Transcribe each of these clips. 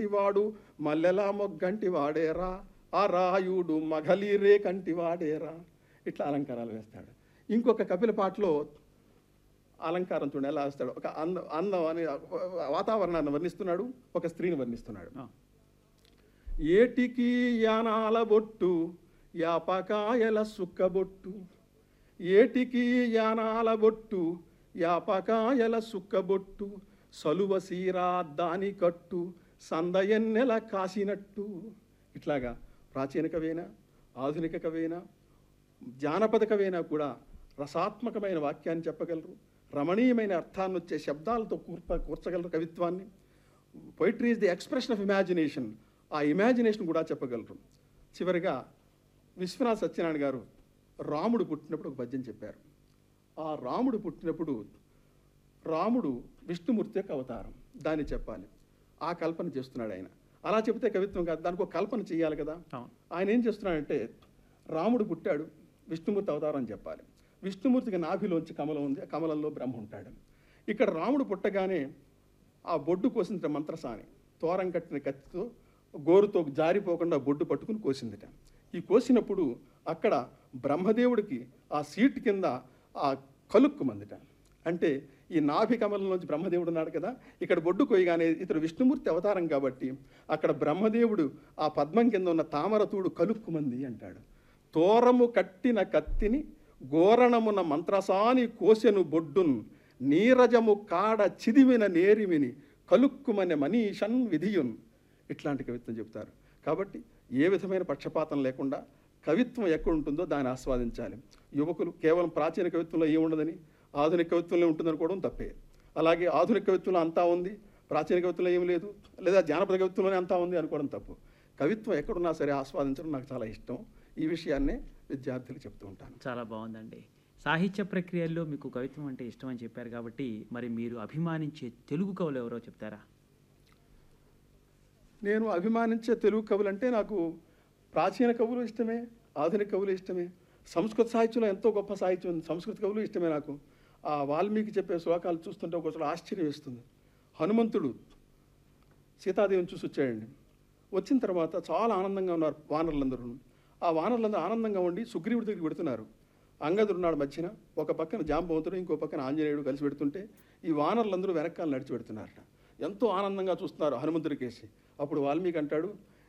కంటివాడు మల్లెలా మొగ్గంటి వాడేరా ఆ రాయుడు మగలీరే కంటి వాడేరా ఇట్లా అలంకారాలు వేస్తాడు ఇంకొక కపిల పాటలో అలంకారం చూడండి ఎలా వేస్తాడు ఒక అంద అందం అని వాతావరణాన్ని వర్ణిస్తున్నాడు ఒక స్త్రీని వర్ణిస్తున్నాడు ఆ, ఏటికి యానాల బొట్టు యాపకాయల సుక్కబొట్టు ఏటికి యానాల బొట్టు యాపకాయల సుక్కబొట్టు సలువ సీరా దాని కట్టు సందయన్నెల కాసినట్టు ఇట్లాగా ప్రాచీన కవేనా ఆధునిక కవేనా జానపద కవేనా కూడా రసాత్మకమైన వాక్యాన్ని చెప్పగలరు రమణీయమైన అర్థాన్ని వచ్చే శబ్దాలతో కూర్ప కూర్చగలరు కవిత్వాన్ని poetry is the expression of imagination ఆ ఇమాజినేషన్ కూడా చెప్పగలరు చివరిగా విశ్వనాథ్ సత్యనారాయణ గారు రాముడు పుట్టినప్పుడు ఒక పద్యం చెప్పారు ఆ రాముడు పుట్టినప్పుడు రాముడు విష్ణుమూర్తి యొక్క అవతారం దాన్ని చెప్పాలి ఆ కల్పన చేస్తున్నాడు ఆయన అలా చెబితే కవిత్వం కాదు దానికి ఒక కల్పన చేయాలి కదా అవును ఆయన ఏం చేస్తున్నాడంటే రాముడు పుట్టాడు విష్ణుమూర్తి అవతారం అని చెప్పాలి విష్ణుమూర్తికి నాభిలోంచి కమలం ఉంది ఆ కమలంలో బ్రహ్మ ఉంటాడు ఇక్కడ రాముడు పుట్టగానే ఆ బొడ్డు కోసిందిట మంత్రసాని తోరం కట్టిన కత్తితో గోరుతో జారిపోకుండా బొడ్డు పట్టుకుని కోసిందిట ఈ కోసినప్పుడు అక్కడ బ్రహ్మదేవుడికి ఆ సీట్ కింద ఆ కలుక్కుమందిట అంటే ఈ నాభి కమలంలోంచి బ్రహ్మదేవుడు ఉన్నాడు కదా ఇక్కడ బొడ్డు కొయ్యగానే ఇతడు విష్ణుమూర్తి అవతారం కాబట్టి అక్కడ బ్రహ్మదేవుడు ఆ పద్మం కింద ఉన్న తామరతూడు కలుక్కుమంది అంటాడు తోరము కట్టిన కత్తిని గోరణమున మంత్రసాని కోసెను బొడ్డున్ నీరజము కాడ చిదిమిన నేరిమిని కలుక్కుమనే మనీషన్ విధియున్ ఇట్లాంటి కవిత్వం చెప్తారు కాబట్టి ఏ విధమైన పక్షపాతం లేకుండా కవిత్వం ఎక్కడ ఉంటుందో దాన్ని ఆస్వాదించాలి యువకులు కేవలం ప్రాచీన కవిత్వంలో ఏముండదని ఆధునిక కవిత్వంలో ఉంటుందనుకోవడం తప్పే అలాగే ఆధునిక కవిత్వంలో అంతా ఉంది ప్రాచీన కవిత్వంలో ఏం లేదు లేదా జానపద కవిత్వంలోనే అంతా ఉంది అనుకోవడం తప్పు కవిత్వం ఎక్కడున్నా సరే ఆస్వాదించడం నాకు చాలా ఇష్టం ఈ విషయాన్నే విద్యార్థులకు చెప్తూ ఉంటాను చాలా బాగుందండి సాహిత్య ప్రక్రియల్లో మీకు కవిత్వం అంటే ఇష్టం అని చెప్పారు కాబట్టి మరి మీరు అభిమానించే తెలుగు కవులు ఎవరో చెప్తారా నేను అభిమానించే తెలుగు కవులు అంటే నాకు ప్రాచీన కవులు ఇష్టమే ఆధునిక కవులు ఇష్టమే సంస్కృత సాహిత్యంలో ఎంతో గొప్ప సాహిత్యం ఉంది సంస్కృత కవులు ఇష్టమే నాకు ఆ వాల్మీకి చెప్పే శ్లోకాలు చూస్తుంటే ఒకసారి ఆశ్చర్యం వేస్తుంది హనుమంతుడు సీతాదేవిని చూసి వచ్చాడండి వచ్చిన తర్వాత చాలా ఆనందంగా ఉన్నారు వానరులందరూ ఆ వానరులందరూ ఆనందంగా ఉండి సుగ్రీవుడి దగ్గరికి పెడుతున్నారు అంగదుడు ఉన్నాడు మధ్యన ఒక పక్కన జాంబవంతుడు ఇంకో పక్కన ఆంజనేయుడు కలిసి పెడుతుంటే ఈ వానరులందరూ వెనకాల నడిచి పెడుతున్నారట ఎంతో ఆనందంగా చూస్తున్నారు హనుమంతుడి కేసి అప్పుడు వాల్మీకి అంటాడు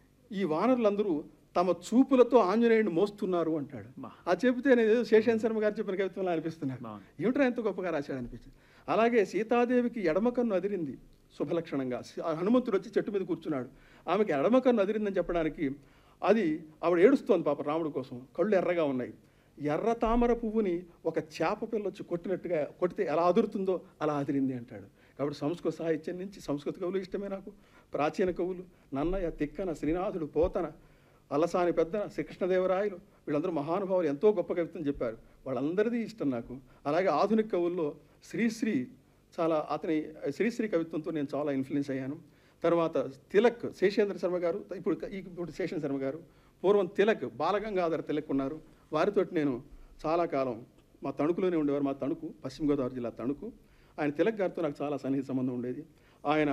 ఈ వానరులందరూ తమ చూపులతో ఆంజనేయుడిని మోస్తున్నారు అంటాడు బా. ఆ చెబితే నేను ఏదో శేషాన్ శర్మ గారు చెప్పిన కవిత్వంలో అనిపిస్తున్నాను బాగుంది. ఏమిట్రా ఎంత గొప్పగా రాశాడు అనిపించింది అలాగే సీతాదేవికి ఎడమ కన్ను అదిరింది శుభలక్షణంగా సి- ఆ హనుమంతుడు వచ్చి చెట్టు మీద కూర్చున్నాడు ఆమెకి ఎడమ కన్ను అదిరిందని చెప్పడానికి అది ఆవిడ ఏడుస్తోంది పాప రాముడి కోసం కళ్ళు ఎర్రగా ఉన్నాయి ఎర్ర తామర పువ్వుని ఒక చేప పిల్ల వచ్చి కొట్టినట్టుగా కొడితే ఎలా అదురుతుందో అలా అదిరింది అంటాడు కాబట్టి సంస్కృత సాహిత్యం నుంచి సంస్కృత కవులు ఇష్టమే నాకు ప్రాచీన కవులు నన్నయ్య తిక్కన శ్రీనాథుడు పోతన అలసాని పెద్ద శ్రీకృష్ణదేవరాయలు వీళ్ళందరూ మహానుభావులు ఎంతో గొప్ప కవిత్వం చెప్పారు వాళ్ళందరిది ఇష్టం నాకు అలాగే ఆధునిక కవుల్లో శ్రీశ్రీ చాలా అతని శ్రీశ్రీ కవిత్వంతో నేను చాలా ఇన్ఫ్లుయెన్స్ అయ్యాను తర్వాత తిలక్ శేషేంద్ర శర్మ గారు ఇప్పుడు ఇప్పుడు శేషేంద్ర శర్మ గారు పూర్వం తిలక్ బాలగంగాధర తిలక్ ఉన్నారు వారితోటి నేను చాలా కాలం మా తణుకులోనే ఉండేవారు మా తణుకు పశ్చిమ గోదావరి జిల్లా తణుకు ఆయన తిలక్ గారితో నాకు చాలా సన్నిహిత సంబంధం ఉండేది ఆయన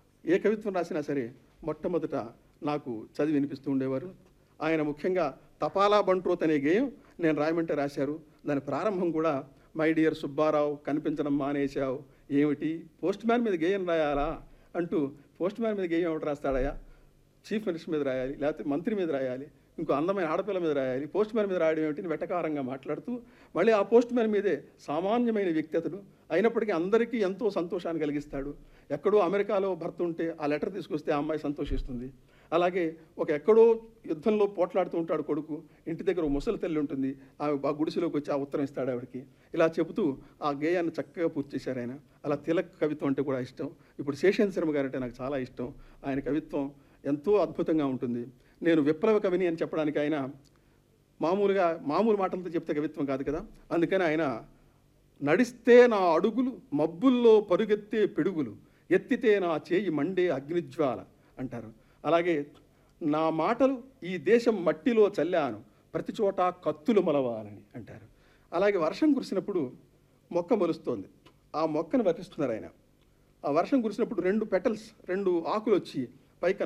ఏ కవిత్వం రాసినా సరే మొట్టమొదట నాకు చదివి వినిపిస్తూ ఉండేవారు ఆయన ముఖ్యంగా తపాలా బంట్రోత్ అనే గేయం నేను రాయమంటే రాశారు దాని ప్రారంభం కూడా మై డియర్ సుబ్బారావు కనిపించడం మానేశావు ఏమిటి పోస్ట్ మ్యాన్ మీద గేయం రాయాలా అంటూ పోస్ట్ మ్యాన్ మీద గేయం ఒకటి రాస్తాడయా చీఫ్ మినిస్టర్ మీద రాయాలి లేకపోతే మంత్రి మీద రాయాలి ఇంకో అందమైన ఆడపిల్ల మీద రాయాలి పోస్ట్ మ్యాన్ మీద రాయడం ఏమిటి అని వెటకారంగా మాట్లాడుతూ మళ్ళీ ఆ పోస్ట్ మ్యాన్ మీదే సామాన్యమైన వ్యక్తి అతడు అయినప్పటికీ అందరికీ ఎంతో సంతోషాన్ని కలిగిస్తాడు ఎక్కడో అమెరికాలో భర్త ఉంటే ఆ లెటర్ తీసుకొస్తే ఆ అమ్మాయి సంతోషిస్తుంది అలాగే ఒక ఎక్కడో యుద్ధంలో పోట్లాడుతూ ఉంటాడు కొడుకు ఇంటి దగ్గర ఒక ముసలి తల్లి ఉంటుంది ఆమె ఆ గుడిసెలోకి వచ్చి ఆ ఉత్తరం ఇస్తాడు ఆవిడకి ఇలా చెబుతూ ఆ గేయాన్ని చక్కగా పూర్తి చేశారు ఆయన అలా తిలక్ కవిత్వం అంటే కూడా ఇష్టం ఇప్పుడు శేషేంద్ర శర్మ గారు అంటే నాకు చాలా ఇష్టం ఆయన కవిత్వం ఎంతో అద్భుతంగా ఉంటుంది నేను విప్లవ కవిని అని చెప్పడానికి ఆయన మామూలుగా మామూలు మాటలతో చెప్తే కవిత్వం కాదు కదా అందుకని ఆయన నడిస్తే నా అడుగులు మబ్బుల్లో పరుగెత్తే పిడుగులు ఎత్తితే నా చేయి మండే అగ్నిజ్వాల అంటారు అలాగే నా మాటలు ఈ దేశం మట్టిలో చల్లాను ప్రతి చోట కత్తులు మొలవాలని అంటారు అలాగే వర్షం కురిసినప్పుడు మొక్క మొలుస్తోంది ఆ మొక్కను వర్ణిస్తున్నారు ఆయన ఆ వర్షం కురిసినప్పుడు రెండు పెటల్స్ రెండు ఆకులు వచ్చి పైకి